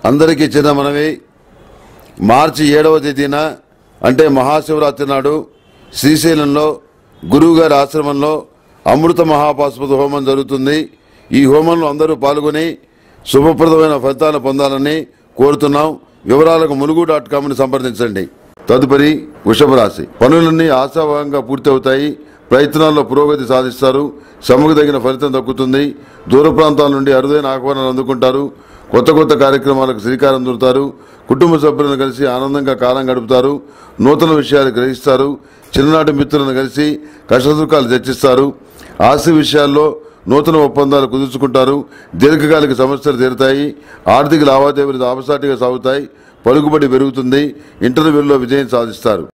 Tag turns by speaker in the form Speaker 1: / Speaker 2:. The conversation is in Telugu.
Speaker 1: అందరికీ చిన్న మనవి మార్చి ఏడవ తేదీన అంటే మహాశివరాత్రి నాడు శ్రీశైలంలో గురువుగారి ఆశ్రమంలో అమృత మహాపాశుపతి హోమం జరుగుతుంది ఈ హోమంలో అందరూ పాల్గొని శుభప్రదమైన ఫలితాలు పొందాలని కోరుతున్నాం వివరాలకు ములుగు డాట్ కామ్ని సంప్రదించండి తదుపరి వృషభ రాశి పనులన్నీ ఆశాభావంగా పూర్తవుతాయి ప్రయత్నాల్లో పురోగతి సాధిస్తారు శ్రమకు తగిన ఫలితం దక్కుతుంది దూర ప్రాంతాల నుండి అరుదైన ఆహ్వానాలు అందుకుంటారు కొత్త కొత్త కార్యక్రమాలకు శ్రీకారం చుడతారు కుటుంబ సభ్యులను కలిసి ఆనందంగా కాలం గడుపుతారు నూతన విషయాలు గ్రహిస్తారు చిన్ననాటి మిత్రులను కలిసి కష్టసుఖాలు చర్చిస్తారు ఆస్తి విషయాల్లో నూతన ఒప్పందాలు కుదుర్చుకుంటారు దీర్ఘకాలిక సమస్యలు తీరుతాయి ఆర్థిక లావాదేవీలు ఆపసాటిగా సాగుతాయి పలుకుబడి పెరుగుతుంది ఇంటర్వ్యూల్లో విజయం సాధిస్తారు